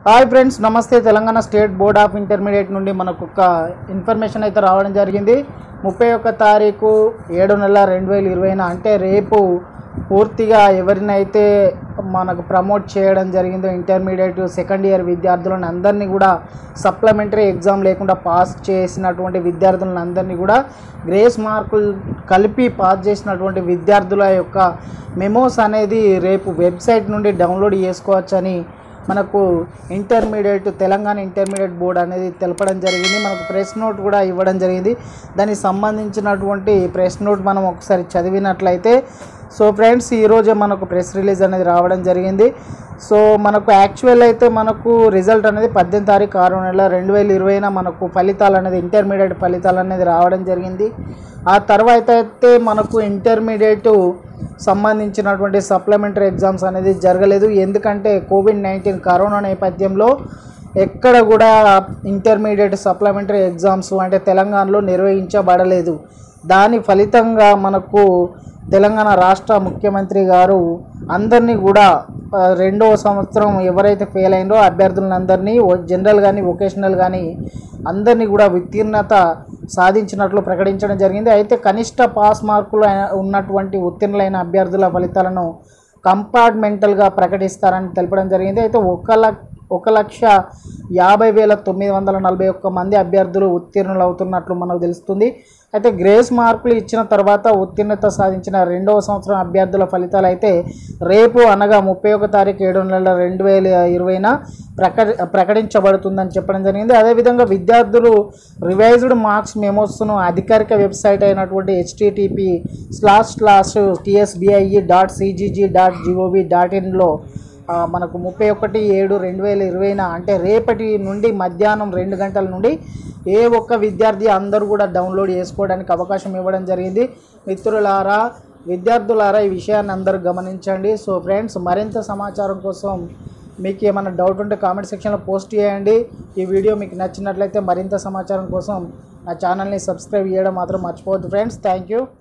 hi friends నమస్తే Telangana state board of intermediate నుండి మనకు ఒక ఇన్ఫర్మేషన్ అయితే రావడం జరిగింది ముప్పై ఒక్క తారీఖు ఏడు నెల రెండు వేల ఇరవైన అంటే రేపు పూర్తిగా ఎవరినైతే మనకు ప్రమోట్ చేయడం జరిగిందో ఇంటర్మీడియట్ సెకండ్ ఇయర్ విద్యార్థులను అందరినీ కూడా సప్లిమెంటరీ ఎగ్జామ్ లేకుండా పాస్ చేసినటువంటి విద్యార్థులను అందరినీ కూడా గ్రేస్ మార్కులు కలిపి పాస్ చేసినటువంటి విద్యార్థుల యొక్క మెమోస్ అనేది రేపు వెబ్సైట్ నుండి డౌన్లోడ్ చేసుకోవచ్చని మనకు ఇంటర్మీడియట్ తెలంగాణ ఇంటర్మీడియట్ బోర్డు అనేది తెలపడం జరిగింది మనకు ప్రెస్ నోట్ కూడా ఇవ్వడం జరిగింది దానికి సంబంధించినటువంటి ప్రెస్ నోట్ మనం ఒకసారి చదివినట్లయితే సో ఫ్రెండ్స్ ఈరోజే మనకు ప్రెస్ రిలీజ్ అనేది రావడం జరిగింది సో మనకు యాక్చువల్ అయితే మనకు రిజల్ట్ అనేది పద్దెనిమిది తారీఖు ఆరు నెల రెండు వేల ఇరవైన మనకు ఫలితాలు అనేది ఇంటర్మీడియట్ ఫలితాలు అనేది రావడం జరిగింది ఆ తర్వాత అయితే మనకు ఇంటర్మీడియట్ సంబంధించినటువంటి సప్లిమెంటరీ ఎగ్జామ్స్ అనేది జరగలేదు ఎందుకంటే కోవిడ్ నైన్టీన్ కరోనా నేపథ్యంలో ఎక్కడ కూడా ఇంటర్మీడియట్ సప్లిమెంటరీ ఎగ్జామ్స్ అంటే తెలంగాణలో నిర్వహించబడలేదు దాని ఫలితంగా మనకు తెలంగాణ రాష్ట్ర ముఖ్యమంత్రి గారు అందరినీ కూడా ఆ, రెండవ సంవత్సరం ఎవరైతే ఫెయిల్ అయిందో అభ్యర్థులందరినీ జనరల్ కానీ వొకేషనల్ కానీ అందరినీ కూడా ఉత్తీర్ణత సాధించినట్లు ప్రకటించడం జరిగింది అయితే కనిష్ట పాస్ మార్కులు అయిన- ఉన్నటువంటి ఉత్తీర్ణులైన అభ్యర్థుల ఫలితాలను కంపార్ట్మెంటల్గా ప్రకటిస్తారని తెలపడం జరిగింది అయితే ఒక లక్ష ఒక లక్ష యాభై వేల తొమ్మిది వందల నలభై ఒక్క మంది అభ్యర్థులు ఉత్తీర్ణులు అవుతున్నట్లు మనకు తెలుస్తుంది అయితే గ్రేస్ మార్కులు ఇచ్చిన తర్వాత ఉత్తీర్ణత సాధించిన రెండవ సంవత్సరం అభ్యర్థుల ఫలితాలు అయితే రేపు అనగా ముప్పై ఒక తారీఖు ఏడు నెలల రెండు వేల ఇరవైన ప్రకట ప్రకటించబడుతుందని చెప్పడం జరిగింది అదేవిధంగా విద్యార్థులు రివైజ్డ్ మార్క్స్ మెమోస్ను అధికారిక వెబ్సైట్ అయినటువంటి HTTP slash slash TSBIE dot CGG dot GOV dot ఇన్లో ఆ, మనకు ముప్పై ఒకటి ఏడు రెండు వేల ఇరవైన అంటే రేపటి నుండి మధ్యాహ్నం రెండు గంటల నుండి ఏ ఒక్క విద్యార్థి అందరూ కూడా డౌన్లోడ్ చేసుకోవడానికి అవకాశం ఇవ్వడం జరిగింది మిత్రులారా విద్యార్థులారా ఈ విషయాన్ని అందరూ గమనించండి సో ఫ్రెండ్స్ మరింత సమాచారం కోసం మీకు ఏమైనా డౌట్ ఉంటే కామెంట్ సెక్షన్లో పోస్ట్ చేయండి ఈ వీడియో మీకు నచ్చినట్లయితే మరింత సమాచారం కోసం నా ఛానల్ని సబ్స్క్రైబ్ చేయడం మాత్రం మర్చిపోవద్దు ఫ్రెండ్స్ థ్యాంక్ యూ